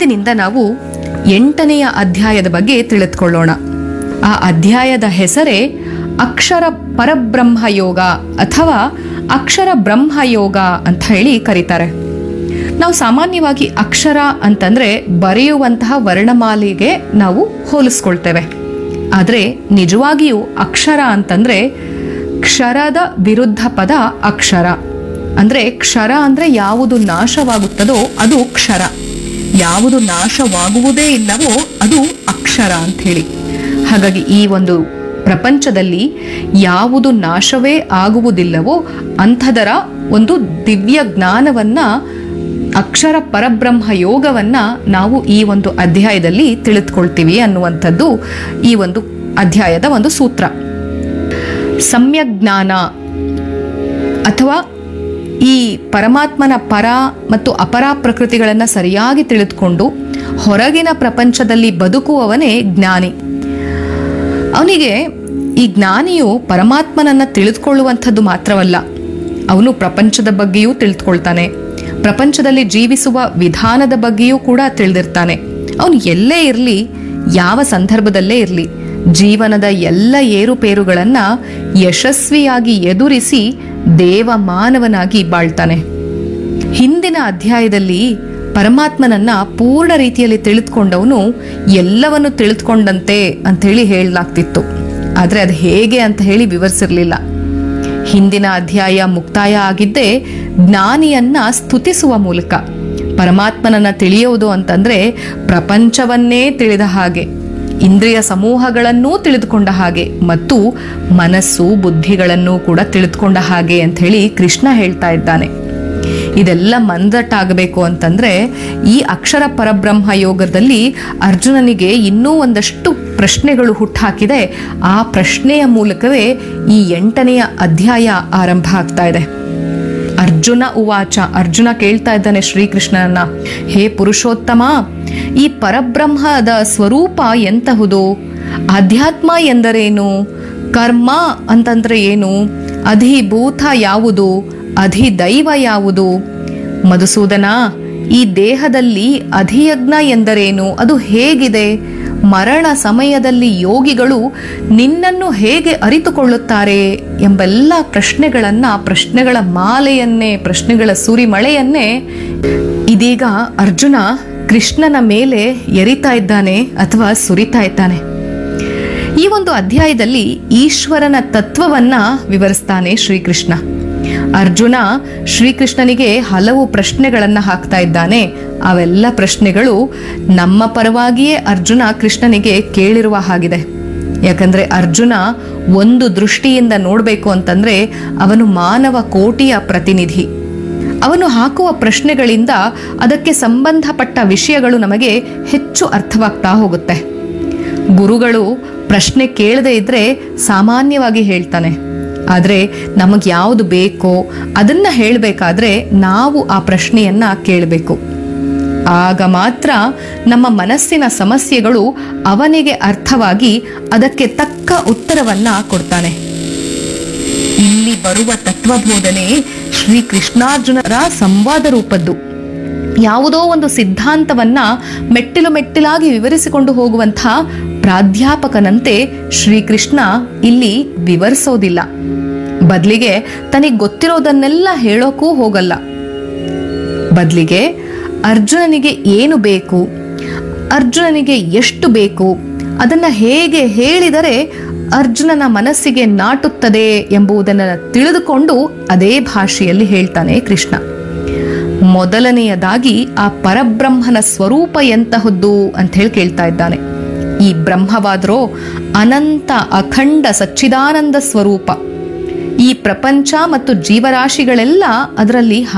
ಇಂದಿನಿಂದ ನಾವು ಎಂಟನೆಯ ಅಧ್ಯಾಯದ ಬಗ್ಗೆ ತಿಳಿದುಕೊಳ್ಳೋಣ ಆ ಅಧ್ಯಾಯದ ಹೆಸರೇ ಅಕ್ಷರ ಪರಬ್ರಹ್ಮ ಯೋಗ ಅಥವಾ ಅಕ್ಷರ ಬ್ರಹ್ಮ ಯೋಗ ಅಂತ ಹೇಳಿ ಕರೀತಾರೆ ನಾವು ಸಾಮಾನ್ಯವಾಗಿ ಅಕ್ಷರ ಅಂತಂದ್ರೆ ಬರೆಯುವಂತಹ ವರ್ಣಮಾಲೆಗೆ ನಾವು ಹೋಲಿಸ್ಕೊಳ್ತೇವೆ ಆದರೆ ನಿಜವಾಗಿಯೂ ಅಕ್ಷರ ಅಂತಂದ್ರೆ ಕ್ಷರದ ವಿರುದ್ಧ ಪದ ಅಕ್ಷರ ಅಂದ್ರೆ ಕ್ಷರ ಅಂದ್ರೆ ಯಾವುದು ನಾಶವಾಗುತ್ತದೋ ಅದು ಕ್ಷರ ಯಾವುದು ನಾಶವಾಗುವುದೇ ಇಲ್ಲವೋ ಅದು ಅಕ್ಷರ ಅಂತ ಹೇಳಿ ಹಾಗಾಗಿ ಈ ಒಂದು ಪ್ರಪಂಚದಲ್ಲಿ ಯಾವುದು ನಾಶವೇ ಆಗುವುದಿಲ್ಲವೋ ಅಂಥದರ ಒಂದು ದಿವ್ಯ ಜ್ಞಾನವನ್ನ ಅಕ್ಷರ ಪರಬ್ರಹ್ಮ ಯೋಗವನ್ನ ನಾವು ಈ ಒಂದು ಅಧ್ಯಾಯದಲ್ಲಿ ತಿಳಿದುಕೊಳ್ತೀವಿ ಅನ್ನುವಂಥದ್ದು ಈ ಒಂದು ಅಧ್ಯಾಯದ ಒಂದು ಸೂತ್ರ ಸಮ್ಯಕ್ ಜ್ಞಾನ ಅಥವಾ ಈ ಪರಮಾತ್ಮನ ಪರ ಮತ್ತು ಅಪರ ಪ್ರಕೃತಿಗಳನ್ನು ಸರಿಯಾಗಿ ತಿಳಿದುಕೊಂಡು ಹೊರಗಿನ ಪ್ರಪಂಚದಲ್ಲಿ ಬದುಕುವವನೇ ಜ್ಞಾನಿ ಅವನಿಗೆ ಈ ಜ್ಞಾನಿಯು ಪರಮಾತ್ಮನನ್ನ ತಿಳಿದುಕೊಳ್ಳುವಂಥದ್ದು ಮಾತ್ರವಲ್ಲ ಅವನು ಪ್ರಪಂಚದ ಬಗ್ಗೆಯೂ ತಿಳಿದುಕೊಳ್ತಾನೆ ಪ್ರಪಂಚದಲ್ಲಿ ಜೀವಿಸುವ ವಿಧಾನದ ಬಗ್ಗೆಯೂ ಕೂಡ ತಿಳಿದಿರ್ತಾನೆ ಅವನು ಎಲ್ಲೇ ಇರಲಿ ಯಾವ ಸಂದರ್ಭದಲ್ಲೇ ಇರಲಿ ಜೀವನದ ಎಲ್ಲ ಏರುಪೇರುಗಳನ್ನ ಯಶಸ್ವಿಯಾಗಿ ಎದುರಿಸಿ ದೇವ ಮಾನವನಾಗಿ ಬಾಳ್ತಾನೆ ಹಿಂದಿನ ಅಧ್ಯಾಯದಲ್ಲಿ ಪರಮಾತ್ಮನನ್ನ ಪೂರ್ಣ ರೀತಿಯಲ್ಲಿ ತಿಳಿದುಕೊಂಡವನು ಎಲ್ಲವನ್ನು ತಿಳಿದುಕೊಂಡಂತೆ ಅಂಥೇಳಿ ಹೇಳಲಾಗ್ತಿತ್ತು ಆದರೆ ಅದು ಹೇಗೆ ಅಂತ ಹೇಳಿ ವಿವರಿಸಿರ್ಲಿಲ್ಲ ಹಿಂದಿನ ಅಧ್ಯಾಯ ಮುಕ್ತಾಯ ಆಗಿದ್ದೇ ಜ್ಞಾನಿಯನ್ನ ಸ್ತುತಿಸುವ ಮೂಲಕ ಪರಮಾತ್ಮನನ್ನ ತಿಳಿಯುವುದು ಅಂತಂದ್ರೆ ಪ್ರಪಂಚವನ್ನೇ ತಿಳಿದ ಹಾಗೆ ಇಂದ್ರಿಯ ಸಮೂಹಗಳನ್ನೂ ತಿಳಿದುಕೊಂಡ ಹಾಗೆ ಮತ್ತು ಮನಸ್ಸು ಬುದ್ಧಿಗಳನ್ನೂ ಕೂಡ ತಿಳಿದುಕೊಂಡ ಹಾಗೆ ಅಂತ ಹೇಳಿ ಕೃಷ್ಣ ಹೇಳ್ತಾ ಇದ್ದಾನೆ ಇದೆಲ್ಲ ಮಂದಟ್ಟಾಗಬೇಕು ಅಂತಂದ್ರೆ ಈ ಅಕ್ಷರ ಪರಬ್ರಹ್ಮ ಯೋಗದಲ್ಲಿ ಅರ್ಜುನನಿಗೆ ಇನ್ನೂ ಒಂದಷ್ಟು ಪ್ರಶ್ನೆಗಳು ಹುಟ್ಟಾಕಿದೆ ಆ ಪ್ರಶ್ನೆಯ ಮೂಲಕವೇ ಈ ಎಂಟನೆಯ ಅಧ್ಯಾಯ ಆರಂಭ ಆಗ್ತಾ ಇದೆ ಅರ್ಜುನ ಉವಾಚ ಅರ್ಜುನ ಕೇಳ್ತಾ ಇದ್ದಾನೆ ಶ್ರೀಕೃಷ್ಣನನ್ನ ಹೇ ಪುರುಷೋತ್ತಮ ಈ ಪರಬ್ರಹ್ಮದ ಸ್ವರೂಪ ಎಂತಹುದು ಅಧ್ಯಾತ್ಮ ಎಂದರೇನು ಕರ್ಮ ಅಂತಂದ್ರೆ ಏನು ಅಧಿಭೂತ ಯಾವುದು ಅಧಿದೈವ ಯಾವುದು ಮಧುಸೂದನ ಈ ದೇಹದಲ್ಲಿ ಅಧಿಯಜ್ಞ ಎಂದರೇನು ಅದು ಹೇಗಿದೆ ಮರಣ ಸಮಯದಲ್ಲಿ ಯೋಗಿಗಳು ನಿನ್ನನ್ನು ಹೇಗೆ ಅರಿತುಕೊಳ್ಳುತ್ತಾರೆ ಎಂಬೆಲ್ಲ ಪ್ರಶ್ನೆಗಳನ್ನ ಪ್ರಶ್ನೆಗಳ ಮಾಲೆಯನ್ನೇ ಪ್ರಶ್ನೆಗಳ ಸುರಿಮಳೆಯನ್ನೇ ಇದೀಗ ಅರ್ಜುನ ಕೃಷ್ಣನ ಮೇಲೆ ಎರಿತಾ ಇದ್ದಾನೆ ಅಥವಾ ಸುರಿತಾ ಇದ್ದಾನೆ ಈ ಒಂದು ಅಧ್ಯಾಯದಲ್ಲಿ ಈಶ್ವರನ ತತ್ವವನ್ನ ವಿವರಿಸ್ತಾನೆ ಶ್ರೀಕೃಷ್ಣ ಅರ್ಜುನ ಶ್ರೀಕೃಷ್ಣನಿಗೆ ಹಲವು ಪ್ರಶ್ನೆಗಳನ್ನ ಹಾಕ್ತಾ ಇದ್ದಾನೆ ಅವೆಲ್ಲ ಪ್ರಶ್ನೆಗಳು ನಮ್ಮ ಪರವಾಗಿಯೇ ಅರ್ಜುನ ಕೃಷ್ಣನಿಗೆ ಕೇಳಿರುವ ಹಾಗಿದೆ ಯಾಕಂದ್ರೆ ಅರ್ಜುನ ಒಂದು ದೃಷ್ಟಿಯಿಂದ ನೋಡಬೇಕು ಅಂತಂದ್ರೆ ಅವನು ಮಾನವ ಕೋಟಿಯ ಪ್ರತಿನಿಧಿ ಅವನು ಹಾಕುವ ಪ್ರಶ್ನೆಗಳಿಂದ ಅದಕ್ಕೆ ಸಂಬಂಧಪಟ್ಟ ವಿಷಯಗಳು ನಮಗೆ ಹೆಚ್ಚು ಅರ್ಥವಾಗ್ತಾ ಹೋಗುತ್ತೆ ಗುರುಗಳು ಪ್ರಶ್ನೆ ಕೇಳದೇ ಇದ್ರೆ ಸಾಮಾನ್ಯವಾಗಿ ಹೇಳ್ತಾನೆ ಆದರೆ ನಮಗೆ ಯಾವುದು ಬೇಕೋ ಅದನ್ನ ಹೇಳಬೇಕಾದ್ರೆ ನಾವು ಆ ಪ್ರಶ್ನೆಯನ್ನ ಕೇಳಬೇಕು ಆಗ ಮಾತ್ರ ನಮ್ಮ ಮನಸ್ಸಿನ ಸಮಸ್ಯೆಗಳು ಅವನಿಗೆ ಅರ್ಥವಾಗಿ ಅದಕ್ಕೆ ತಕ್ಕ ಉತ್ತರವನ್ನ ಕೊಡ್ತಾನೆ ಇಲ್ಲಿ ಬರುವ ತತ್ವಬೋಧನೆ ಶ್ರೀ ಕೃಷ್ಣಾರ್ಜುನರ ಸಂವಾದ ರೂಪದ್ದು ಯಾವುದೋ ಒಂದು ಸಿದ್ಧಾಂತವನ್ನ ಮೆಟ್ಟಿಲು ಮೆಟ್ಟಿಲಾಗಿ ವಿವರಿಸಿಕೊಂಡು ಹೋಗುವಂಥ ಪ್ರಾಧ್ಯಾಪಕನಂತೆ ಶ್ರೀಕೃಷ್ಣ ಇಲ್ಲಿ ವಿವರಿಸೋದಿಲ್ಲ ಬದಲಿಗೆ ತನಗೆ ಗೊತ್ತಿರೋದನ್ನೆಲ್ಲ ಹೇಳೋಕ್ಕೂ ಹೋಗಲ್ಲ ಬದಲಿಗೆ ಅರ್ಜುನನಿಗೆ ಏನು ಬೇಕು ಅರ್ಜುನನಿಗೆ ಎಷ್ಟು ಬೇಕು ಅದನ್ನ ಹೇಗೆ ಹೇಳಿದರೆ ಅರ್ಜುನನ ಮನಸ್ಸಿಗೆ ನಾಟುತ್ತದೆ ಎಂಬುದನ್ನು ತಿಳಿದುಕೊಂಡು ಅದೇ ಭಾಷೆಯಲ್ಲಿ ಹೇಳ್ತಾನೆ ಕೃಷ್ಣ ಮೊದಲನೆಯದಾಗಿ ಆ ಪರಬ್ರಹ್ಮನ ಸ್ವರೂಪ ಎಂತಹದ್ದು ಅಂತ ಹೇಳಿ ಕೇಳ್ತಾ ಇದ್ದಾನೆ ಈ ಬ್ರಹ್ಮವಾದ್ರೋ ಅನಂತ ಅಖಂಡ ಸಚ್ಚಿದಾನಂದ ಸ್ವರೂಪ ಈ ಪ್ರಪಂಚ ಮತ್ತು ಜೀವರಾಶಿಗಳೆಲ್ಲ ಅದರಲ್ಲಿ